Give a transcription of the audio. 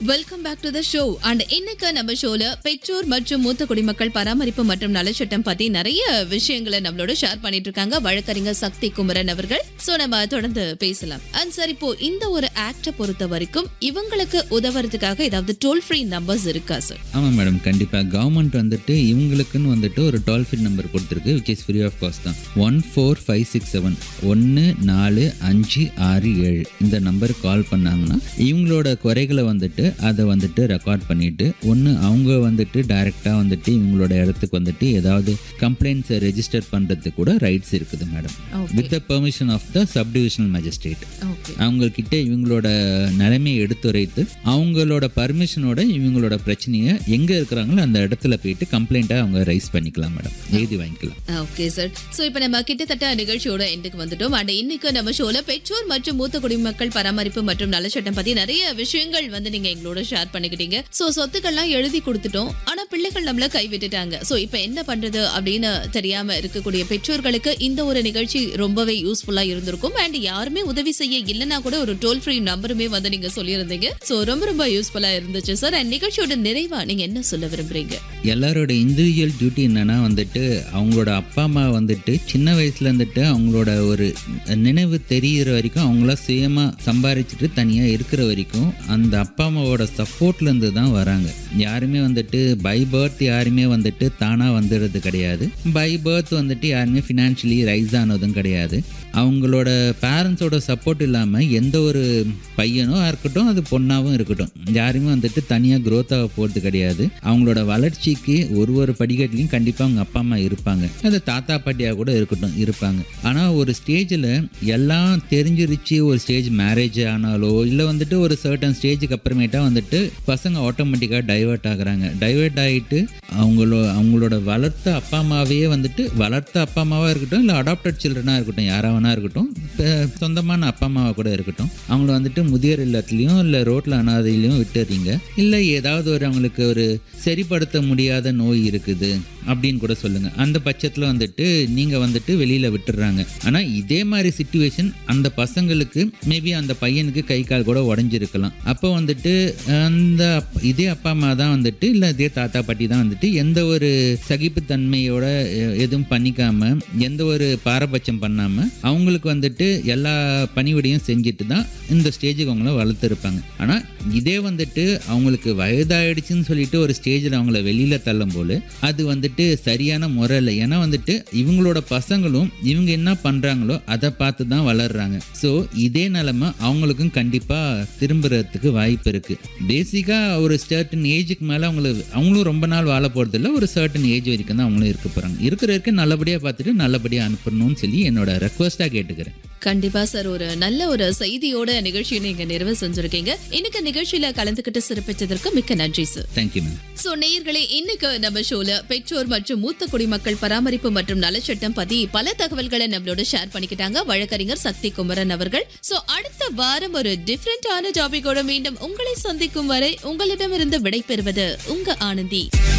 welcome back to the show and இன்னைக்கு நம்ம ஷோல பெற்றோர் மற்றும் மூத்த குடிமக்கள் பராமரிப்பு மற்றும் நலச்சட்டம் பத்தி நிறைய விஷயங்களை நம்மளோட ஷேர் பண்ணிட்டு இருக்காங்க வழக்கறிஞர் சக்தி குமரன் அவர்கள் சோ நம்ம தொடர்ந்து பேசலாம் அண்ட் சார் இப்போ இந்த ஒரு ஆக்ட பொறுத்த வரைக்கும் இவங்களுக்கு உதவுறதுக்காக ஏதாவது டோல் ஃப்ரீ நம்பர்ஸ் இருக்கா சார் ஆமாம் மேடம் கண்டிப்பாக கவர்மெண்ட் வந்துட்டு இவங்களுக்குன்னு வந்துட்டு ஒரு டோல் ஃப்ரீ நம்பர் கொடுத்துருக்கு which is free of cost தான் one four five six seven ஒன்று நாலு அஞ்சு ஆறு ஏழு இந்த நம்பருக்கு கால் பண்ணாங்கன்னா இவங்களோட குறைகளை வந்துட்டு அதை வந்துட்டு ரெக்கார்ட் பண்ணிட்டு ஒன்று அவங்க வந்துட்டு டைரெக்டாக வந்துட்டு இவங்களோட இடத்துக்கு வந்துட்டு ஏதாவது கம்ப்ளைண்ட்ஸை ரெஜிஸ்டர் பண்ணுறதுக்கு கூட ரைட்ஸ் இருக்குது madam okay with the permission of the subdivisional magistrate okay அவங்க கிட்ட இவங்களோட நிலைமையை எடுத்துரைத்து அவங்களோட பர்மிஷனோட இவங்களோட பிரச்சனையை எங்க இருக்கிறாங்களோ அந்த இடத்துல போயிட்டு கம்ப்ளைண்ட்டை அவங்க ரைஸ் பண்ணிக்கலாம் மேடம் எழுதி வாங்கிக்கலாம் ஓகே சார் சோ இப்போ நம்ம கிட்டத்தட்ட நிகழ்ச்சியோட எண்டுக்கு வந்துட்டோம் அண்ட் இன்னைக்கு நம்ம ஷோல பெற்றோர் மற்றும் மூத்த குடிமக்கள் பராமரிப்பு மற்றும் நலச்சட்டம் பத்தி நிறைய விஷயங்கள் வந்து நீங்க எங்களோட ஷேர் பண்ணிக்கிட்டீங்க சோ சொத்துக்கள்லாம் எழுதி கொடுத்துட்டோம் ஆனா பிள்ளைகள் நம்மள கைவிட்டுட்டாங்க சோ இப்போ என்ன பண்றது அப்படின்னு தெரியாம இருக்கக்கூடிய பெற்றோர்களுக்கு இந்த ஒரு நிகழ்ச்சி ரொம்பவே யூஸ்ஃபுல்லா இருந்திருக்கும் அண்ட் யாருமே உதவி செய்ய இல்லைன்னா கூட ஒரு டோல் ஃப்ரீ நம்பருமே வந்து நீங்க சொல்லியிருந்தீங்க சோ ரொம்ப ரொம்ப யூஸ்ஃபுல்லா இருந்துச்சு சார் அண்ட் நிகழ்ச்சியோட நிறைவா நீங்க என்ன சொல்ல விரும்புறீங்க எல்லாரோட இண்டிவிஜுவல் டியூட்டி என்னன்னா வந்துட்டு அவங்களோட அப்பா அம்மா வந்துட்டு சின்ன வயசுல இருந்துட்டு அவங்களோட ஒரு நினைவு தெரிகிற வரைக்கும் அவங்கள சுயமா சம்பாரிச்சிட்டு தனியா இருக்கிற வரைக்கும் அந்த அப்பா அம்மாவோட சப்போர்ட்ல இருந்து தான் வராங்க யாருமே வந்துட்டு பை பர்த் யாருமே வந்துட்டு தானா வந்துடுறது கிடையாது பை பர்த் வந்துட்டு யாருமே ஃபினான்ஷியலி ரைஸ் ஆனதும் கிடையாது அவங்களோட பேரண்ட்ஸோட சப்போர்ட் இல்லாமல் எந்த ஒரு பையனோ இருக்கட்டும் அது பொண்ணாகவும் இருக்கட்டும் யாருமே வந்துட்டு தனியாக growth ஆக போகிறது கிடையாது அவங்களோட வளர்ச்சிக்கு ஒரு ஒரு படிக்கட்டுலையும் கண்டிப்பாக அவங்க அப்பா அம்மா இருப்பாங்க அது தாத்தா பாட்டியாக கூட இருக்கட்டும் இருப்பாங்க ஆனால் ஒரு ஸ்டேஜில் எல்லாம் தெரிஞ்சிருச்சு ஒரு ஸ்டேஜ் மேரேஜ் ஆனாலோ இல்லை வந்துட்டு ஒரு சர்டன் ஸ்டேஜுக்கு அப்புறமேட்டா வந்துட்டு பசங்க ஆட்டோமேட்டிக்காக டைவர்ட் ஆகுறாங்க டைவர்ட் ஆகிட்டு அவங்களோ அவங்களோட வளர்த்த அப்பா அம்மாவே வந்துட்டு வளர்த்த அப்பா அம்மாவாக இருக்கட்டும் இல்லை அடாப்டட் சில்ட்ரனாக இருக்கட்டும் யாராவனா இருக்கட்டும் இப்ப சொந்தமான அப்பா அம்மாவாக கூட இருக்கட்டும் அவங்கள வந்துட்டு முதியோர் இல்லத்துலேயும் இல்லை ரோட்டில் அனாதையிலையும் விட்டுறீங்க இல்லை ஏதாவது ஒரு அவங்களுக்கு ஒரு சரிப்படுத்த முடியாத நோய் இருக்குது அப்படின்னு கூட சொல்லுங்கள் அந்த பட்சத்தில் வந்துட்டு நீங்கள் வந்துட்டு வெளியில் விட்டுடுறாங்க ஆனால் இதே மாதிரி சுச்சுவேஷன் அந்த பசங்களுக்கு மேபி அந்த பையனுக்கு கை கால் கூட உடஞ்சிருக்கலாம் அப்போ வந்துட்டு அந்த அப்- இதே அப்பா அம்மா தான் வந்துட்டு இல்லை இதே தாத்தா பாட்டி தான் வந்துட்டு எந்த ஒரு சகிப்புத்தன்மையோட எ- எதுவும் பண்ணிக்காம எந்த ஒரு பாரபட்சம் பண்ணாமல் அவங்களுக்கு வந்துட்டு எல்லா பணிவிடையும் செஞ்சுட்டு தான் இந்த ஸ்டேஜுக்கு அவங்கள வளர்த்துருப்பாங்க ஆனால் இதே வந்துட்டு அவங்களுக்கு வயதாயிடுச்சுன்னு சொல்லிட்டு ஒரு ஸ்டேஜில் அவங்கள வெளியில் தள்ளும் போது அது வந்துட்டு சரியான முறை இல்லை ஏன்னா வந்துட்டு இவங்களோட பசங்களும் இவங்க என்ன பண்ணுறாங்களோ அதை பார்த்து தான் வளர்றாங்க ஸோ இதே நிலமை அவங்களுக்கும் கண்டிப்பாக திரும்புறதுக்கு வாய்ப்பு இருக்குது பேசிக்காக ஒரு சர்டன் ஏஜுக்கு மேலே அவங்களுக்கு அவங்களும் ரொம்ப நாள் வாழ போகிறது இல்லை ஒரு சர்டன் ஏஜ் வரைக்கும் தான் அவங்களும் இருக்க போகிறாங்க இருக்கிற வரைக்கும் நல்லபடியாக பார்த்துட்டு நல்லபடியாக அனுப்பணும்னு சொல்லி என்னோட ரெக்வஸ்ட்டாக கேட்டுக்கிறேன் கண்டிப்பா சார் ஒரு நல்ல ஒரு செய்தியோட நிகழ்ச்சியை நீங்க நிறைவு செஞ்சிருக்கீங்க இன்னைக்கு நிகழ்ச்சியில கலந்துகிட்டு சிறப்பிச்சதற்கு மிக்க நன்றி சார் தேங்க்யூ மேம் சோ நேயர்களே இன்னைக்கு நம்ம ஷோல பெற்றோர் மற்றும் மூத்த குடிமக்கள் பராமரிப்பு மற்றும் நலச்சட்டம் பத்தி பல தகவல்களை நம்மளோட ஷேர் பண்ணிக்கிட்டாங்க வழக்கறிஞர் சக்தி குமரன் அவர்கள் சோ அடுத்த வாரம் ஒரு டிஃப்ரெண்டான டாபிக்கோட மீண்டும் உங்களை சந்திக்கும் வரை உங்களிடமிருந்து விடைபெறுவது உங்க ஆனந்தி